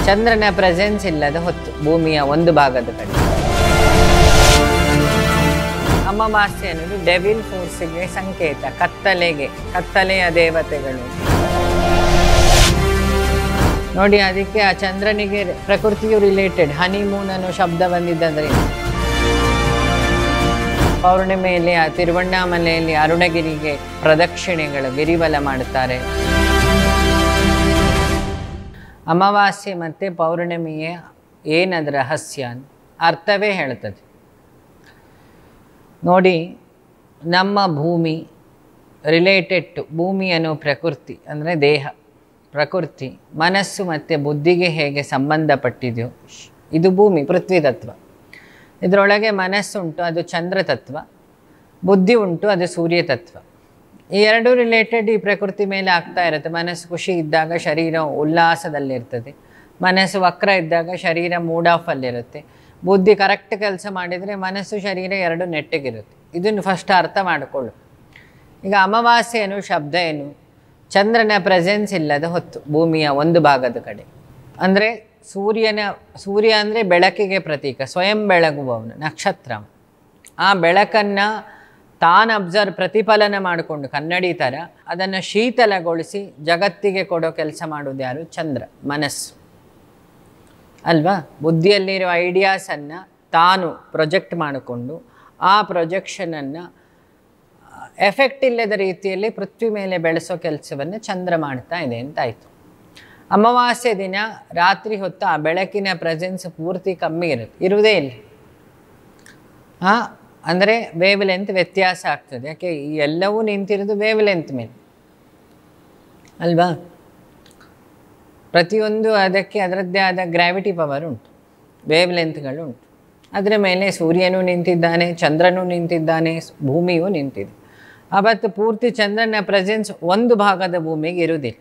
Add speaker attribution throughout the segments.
Speaker 1: ಚಂದ್ರನ ಪ್ರೆಸೆನ್ಸ್ ಇಲ್ಲದ ಹೊತ್ತು ಭೂಮಿಯ ಒಂದು ಭಾಗದ ಕಡೆ ಅಮಾವಾಸ್ಯೆ ಅನ್ನೋದು ಡೆವಿಲ್ ಫೋರ್ಸ್ಗೆ ಸಂಕೇತ ಕತ್ತಲೆಗೆ ಕತ್ತಲೆಯ ದೇವತೆಗಳು ನೋಡಿ ಅದಕ್ಕೆ ಆ ಚಂದ್ರನಿಗೆ ಪ್ರಕೃತಿಯು ರಿಲೇಟೆಡ್ ಹನಿಮೂನ್ ಅನ್ನೋ ಶಬ್ದ ಬಂದಿದ್ದರಿಂದ ಪೌರ್ಣಿಮೆಯಲ್ಲಿ ಆ ತಿರುವಣ್ಣಾಮಲೆಯಲ್ಲಿ ಅರುಣಗಿರಿಗೆ ಪ್ರದಕ್ಷಿಣೆಗಳು ಗಿರಿಬಲ ಮಾಡುತ್ತಾರೆ ಅಮಾವಾಸ್ಯೆ ಮತ್ತು ಪೌರ್ಣಿಮೆಯ ಏನದ ರಹಸ್ಯ ಅಂತ ಅರ್ಥವೇ ಹೇಳ್ತದೆ ನೋಡಿ ನಮ್ಮ ಭೂಮಿ ರಿಲೇಟೆಡ್ ಟು ಭೂಮಿ ಅನ್ನೋ ಪ್ರಕೃತಿ ಅಂದರೆ ದೇಹ ಪ್ರಕೃತಿ ಮನಸ್ಸು ಮತ್ತು ಬುದ್ಧಿಗೆ ಹೇಗೆ ಸಂಬಂಧಪಟ್ಟಿದೆಯೋ ಇದು ಭೂಮಿ ಪೃಥ್ವಿ ತತ್ವ ಇದರೊಳಗೆ ಮನಸ್ಸುಂಟು ಅದು ಚಂದ್ರ ತತ್ವ ಬುದ್ಧಿ ಉಂಟು ಅದು ಸೂರ್ಯ ತತ್ವ ಈ ಎರಡೂ ರಿಲೇಟೆಡ್ ಈ ಪ್ರಕೃತಿ ಮೇಲೆ ಆಗ್ತಾ ಇರುತ್ತೆ ಮನಸ್ಸು ಖುಷಿ ಇದ್ದಾಗ ಶರೀರ ಉಲ್ಲಾಸದಲ್ಲಿರ್ತದೆ ಮನಸ್ಸು ವಕ್ರ ಇದ್ದಾಗ ಶರೀರ ಮೂಡ್ ಆಫಲ್ಲಿರುತ್ತೆ ಬುದ್ಧಿ ಕರೆಕ್ಟ್ ಕೆಲಸ ಮಾಡಿದರೆ ಮನಸ್ಸು ಶರೀರ ಎರಡು ನೆಟ್ಟಗಿರುತ್ತೆ ಇದನ್ನು ಫಸ್ಟ್ ಅರ್ಥ ಮಾಡಿಕೊಳ್ಳು ಈಗ ಅಮಾವಾಸ್ಯೆ ಏನು ಶಬ್ದ ಏನು ಚಂದ್ರನ ಪ್ರೆಸೆನ್ಸ್ ಇಲ್ಲದ ಹೊತ್ತು ಭೂಮಿಯ ಒಂದು ಭಾಗದ ಕಡೆ ಅಂದರೆ ಸೂರ್ಯನ ಸೂರ್ಯ ಅಂದರೆ ಬೆಳಕಿಗೆ ಪ್ರತೀಕ ಸ್ವಯಂ ಬೆಳಗುವವನು ನಕ್ಷತ್ರ ಆ ಬೆಳಕನ್ನು ತಾನು ಅಬ್ಸರ್ವ್ ಪ್ರತಿಫಲನ ಮಾಡಿಕೊಂಡು ಕನ್ನಡಿ ಥರ ಅದನ್ನು ಶೀತಲಗೊಳಿಸಿ ಜಗತ್ತಿಗೆ ಕೊಡೋ ಕೆಲಸ ಮಾಡೋದು ಯಾರು ಚಂದ್ರ ಮನಸ್ಸು ಅಲ್ವಾ ಬುದ್ಧಿಯಲ್ಲಿರೋ ಐಡಿಯಾಸನ್ನು ತಾನು ಪ್ರೊಜೆಕ್ಟ್ ಮಾಡಿಕೊಂಡು ಆ ಪ್ರೊಜೆಕ್ಷನನ್ನು ಎಫೆಕ್ಟ್ ಇಲ್ಲದ ರೀತಿಯಲ್ಲಿ ಪೃಥ್ವಿ ಮೇಲೆ ಬೆಳೆಸೋ ಕೆಲಸವನ್ನು ಚಂದ್ರ ಮಾಡ್ತಾ ಇದೆ ಅಂತಾಯಿತು ಅಮಾವಾಸ್ಯೆ ದಿನ ರಾತ್ರಿ ಹೊತ್ತು ಆ ಬೆಳಕಿನ ಪ್ರೆಸೆನ್ಸ್ ಪೂರ್ತಿ ಕಮ್ಮಿ ಇರುತ್ತೆ ಇರುವುದೇ ಇಲ್ಲ ಹಾಂ ಅಂದರೆ ವೇವ್ ಲೆಂತ್ ವ್ಯತ್ಯಾಸ ಆಗ್ತದೆ ಯಾಕೆ ಈ ಎಲ್ಲವೂ ನಿಂತಿರೋದು ವೇವ್ ಲೆಂತ್ ಮೇಲೆ ಅಲ್ವಾ ಪ್ರತಿಯೊಂದು ಅದಕ್ಕೆ ಅದರದ್ದೇ ಆದ ಗ್ರಾವಿಟಿ ಪವರ್ ಉಂಟು ವೇವ್ ಲೆಂತ್ಗಳು ಉಂಟು ಅದರ ಮೇಲೆ ಸೂರ್ಯನೂ ನಿಂತಿದ್ದಾನೆ ಚಂದ್ರನೂ ನಿಂತಿದ್ದಾನೆ ಭೂಮಿಯೂ ನಿಂತಿದೆ ಅವತ್ತು ಪೂರ್ತಿ ಚಂದ್ರನ ಪ್ರೆಸೆನ್ಸ್ ಒಂದು ಭಾಗದ ಭೂಮಿಗೆ ಇರುವುದಿಲ್ಲ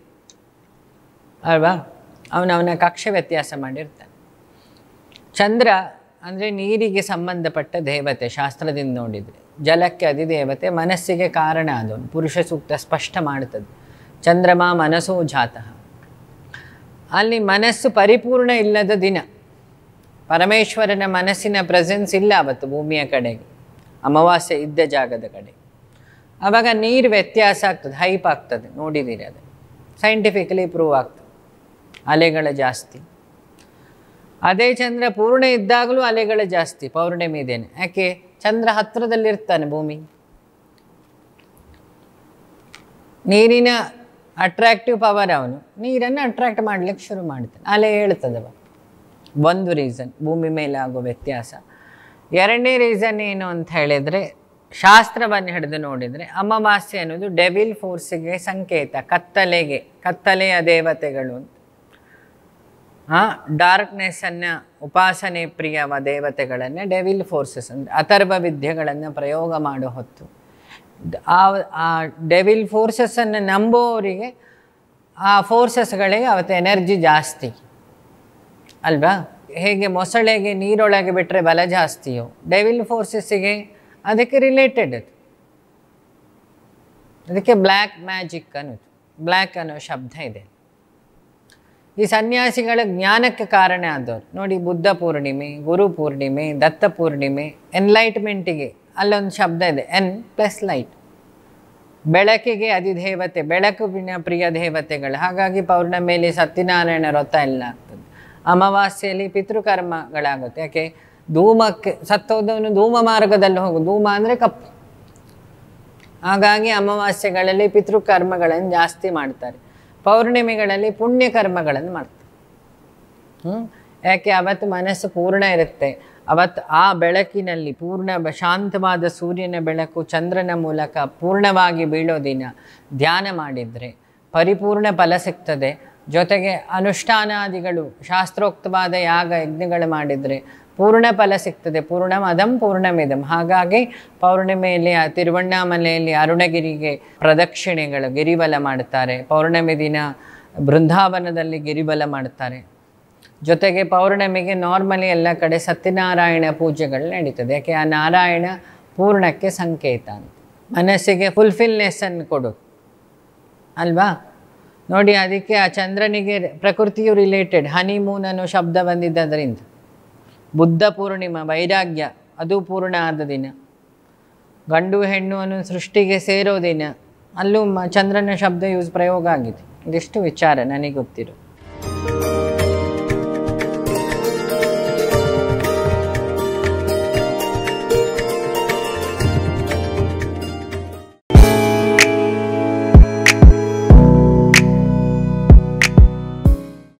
Speaker 1: ಅಲ್ವಾ ಅವನವನ ಕಕ್ಷೆ ವ್ಯತ್ಯಾಸ ಮಾಡಿರ್ತಾನೆ ಚಂದ್ರ ಅಂದರೆ ನೀರಿಗೆ ಸಂಬಂಧಪಟ್ಟ ದೇವತೆ ಶಾಸ್ತ್ರದಿಂದ ನೋಡಿದರೆ ಜಲಕ್ಕೆ ಅಧಿದೇವತೆ ಮನಸ್ಸಿಗೆ ಕಾರಣ ಅದೊಂದು ಪುರುಷ ಸೂಕ್ತ ಸ್ಪಷ್ಟ ಮಾಡುತ್ತದೆ ಚಂದ್ರಮ ಮನಸ್ಸೋ ಜಾತಃ ಅಲ್ಲಿ ಮನಸ್ಸು ಪರಿಪೂರ್ಣ ಇಲ್ಲದ ದಿನ ಪರಮೇಶ್ವರನ ಮನಸ್ಸಿನ ಪ್ರೆಸೆನ್ಸ್ ಇಲ್ಲ ಅವತ್ತು ಭೂಮಿಯ ಕಡೆಗೆ ಅಮಾವಾಸ್ಯೆ ಇದ್ದ ಜಾಗದ ಕಡೆ ಆವಾಗ ನೀರು ವ್ಯತ್ಯಾಸ ಆಗ್ತದೆ ಹೈಪ್ ಆಗ್ತದೆ ನೋಡಿದ್ದೀರಿ ಅದು ಸೈಂಟಿಫಿಕಲಿ ಪ್ರೂವ್ ಆಗ್ತದೆ ಅಲೆಗಳ ಜಾಸ್ತಿ ಅದೇ ಚಂದ್ರ ಪೂರ್ಣ ಇದ್ದಾಗಲೂ ಅಲೆಗಳ ಜಾಸ್ತಿ ಪೌರ್ಣಿಮೆ ಇದೇನೆ ಯಾಕೆ ಚಂದ್ರ ಹತ್ತಿರದಲ್ಲಿರ್ತಾನೆ ಭೂಮಿ ನೀರಿನ ಅಟ್ರಾಕ್ಟಿವ್ ಪವರ್ ಅವನು ನೀರನ್ನು ಅಟ್ರಾಕ್ಟ್ ಮಾಡ್ಲಿಕ್ಕೆ ಶುರು ಮಾಡ್ತಾನೆ ಅಲೆ ಹೇಳ್ತದವ ಒಂದು ರೀಸನ್ ಭೂಮಿ ಮೇಲೆ ಆಗೋ ವ್ಯತ್ಯಾಸ ಎರಡನೇ ರೀಸನ್ ಏನು ಅಂತ ಹೇಳಿದರೆ ಶಾಸ್ತ್ರವನ್ನು ಹಿಡಿದು ನೋಡಿದರೆ ಅಮಾವಾಸ್ಯೆ ಅನ್ನೋದು ಡೆವಿಲ್ ಫೋರ್ಸಿಗೆ ಸಂಕೇತ ಕತ್ತಲೆಗೆ ಕತ್ತಲೆಯ ದೇವತೆಗಳು ಅಂತ ಹಾಂ ಡಾರ್ಕ್ನೆಸ್ಸನ್ನು ಉಪಾಸನೆ ಪ್ರಿಯವ ದೇವತೆಗಳನ್ನು ಡೆವಿಲ್ ಫೋರ್ಸಸ್ ಅಂದರೆ ಅಥರ್ವ ವಿದ್ಯೆಗಳನ್ನು ಪ್ರಯೋಗ ಮಾಡೋ ಹೊತ್ತು ಆ ಆ ಡೆವಿಲ್ ಫೋರ್ಸಸ್ಸನ್ನು ನಂಬೋರಿಗೆ ಆ ಫೋರ್ಸಸ್ಗಳಿಗೆ ಅವತ್ತು ಎನರ್ಜಿ ಜಾಸ್ತಿ ಅಲ್ವಾ ಹೇಗೆ ಮೊಸಳೆಗೆ ನೀರೊಳಗೆ ಬಿಟ್ಟರೆ ಬಲ ಜಾಸ್ತಿಯೋ ಡೆವಿಲ್ ಫೋರ್ಸಸ್ಸಿಗೆ ಅದಕ್ಕೆ ರಿಲೇಟೆಡ್ ಅದು ಅದಕ್ಕೆ ಬ್ಲ್ಯಾಕ್ ಮ್ಯಾಜಿಕ್ ಅನ್ನೋದು ಬ್ಲ್ಯಾಕ್ ಅನ್ನೋ ಶಬ್ದ ಇದೆ ಈ ಸನ್ಯಾಸಿಗಳ ಜ್ಞಾನಕ್ಕೆ ಕಾರಣ ಆದವರು ನೋಡಿ ಬುದ್ಧ ಪೂರ್ಣಿಮೆ ಗುರು ಪೂರ್ಣಿಮೆ ದತ್ತ ಪೂರ್ಣಿಮೆ ಎನ್ಲೈಟ್ಮೆಂಟಿಗೆ ಅಲ್ಲೊಂದು ಶಬ್ದ ಇದೆ ಎನ್ ಪ್ಲಸ್ ಲೈಟ್ ಬೆಳಕಿಗೆ ಅಧಿದೇವತೆ ಬೆಳಕಿನ ಪ್ರಿಯ ದೇವತೆಗಳು ಹಾಗಾಗಿ ಪೌರ್ಣಮಿಯಲ್ಲಿ ಸತ್ಯನಾರಾಯಣ ವ್ರತ ಎಲ್ಲ ಆಗ್ತದೆ ಅಮಾವಾಸ್ಯೆಯಲ್ಲಿ ಪಿತೃಕರ್ಮಗಳಾಗುತ್ತೆ ಯಾಕೆ ಧೂಮಕ್ಕೆ ಸತ್ತೋದವನು ಧೂಮ ಮಾರ್ಗದಲ್ಲಿ ಹೋಗು ಧೂಮ ಅಂದರೆ ಕಪ್ಪು ಹಾಗಾಗಿ ಅಮಾವಾಸ್ಯೆಗಳಲ್ಲಿ ಪಿತೃಕರ್ಮಗಳನ್ನು ಜಾಸ್ತಿ ಮಾಡ್ತಾರೆ ಪೌರ್ಣಿಮೆಗಳಲ್ಲಿ ಪುಣ್ಯಕರ್ಮಗಳನ್ನು ಮಾಡ್ತಾರೆ ಹ್ಞೂ ಯಾಕೆ ಅವತ್ತು ಮನಸ್ಸು ಪೂರ್ಣ ಇರುತ್ತೆ ಅವತ್ತು ಆ ಬೆಳಕಿನಲ್ಲಿ ಪೂರ್ಣ ಬ- ಶಾಂತವಾದ ಸೂರ್ಯನ ಬೆಳಕು ಚಂದ್ರನ ಮೂಲಕ ಪೂರ್ಣವಾಗಿ ಬೀಳೋ ದಿನ ಧ್ಯಾನ ಮಾಡಿದರೆ ಪರಿಪೂರ್ಣ ಫಲ ಸಿಗ್ತದೆ ಜೊತೆಗೆ ಅನುಷ್ಠಾನಾದಿಗಳು ಶಾಸ್ತ್ರೋಕ್ತವಾದ ಯಾಗ ಯಜ್ಞಗಳು ಮಾಡಿದರೆ ಪೂರ್ಣ ಫಲ ಸಿಗ್ತದೆ ಪೂರ್ಣಮದಂ ಪೂರ್ಣಮಿದಂ ಹಾಗಾಗಿ ಪೌರ್ಣಿಮೆಯಲ್ಲಿ ಆ ತಿರುವಣ್ಣಾಮಲೆಯಲ್ಲಿ ಅರುಣಗಿರಿಗೆ ಪ್ರದಕ್ಷಿಣೆಗಳು ಗಿರಿಬಲ ಮಾಡುತ್ತಾರೆ ಪೌರ್ಣಮಿ ದಿನ ಬೃಂದಾವನದಲ್ಲಿ ಗಿರಿಬಲ ಮಾಡ್ತಾರೆ ಜೊತೆಗೆ ಪೌರ್ಣಮಿಗೆ ನಾರ್ಮಲಿ ಎಲ್ಲ ಕಡೆ ಸತ್ಯನಾರಾಯಣ ಪೂಜೆಗಳು ನಡೀತದೆ ಯಾಕೆ ಆ ನಾರಾಯಣ ಪೂರ್ಣಕ್ಕೆ ಸಂಕೇತ ಅಂತ ಮನಸ್ಸಿಗೆ ಫುಲ್ಫಿಲ್ನೆಸ್ಸನ್ನು ಕೊಡು ಅಲ್ವಾ ನೋಡಿ ಅದಕ್ಕೆ ಆ ಚಂದ್ರನಿಗೆ ಪ್ರಕೃತಿಯು ರಿಲೇಟೆಡ್ ಹನಿಮೂನ್ ಅನ್ನೋ ಶಬ್ದ ಬಂದಿದ್ದರಿಂದ ಬುದ್ಧ ಪೂರ್ಣಿಮಾ ವೈರಾಗ್ಯ ಅದು ಪೂರ್ಣ ಆದ ದಿನ ಗಂಡು ಹೆಣ್ಣು ಅನ್ನೋ ಸೃಷ್ಟಿಗೆ ಸೇರೋ ದಿನ ಅಲ್ಲೂ ಮ ಚಂದ್ರನ ಶಬ್ದ ಯೂಸ್ ಪ್ರಯೋಗ ಆಗಿದೆ ಇದಿಷ್ಟು ವಿಚಾರ ನನಗೆ ಗೊತ್ತಿರೋ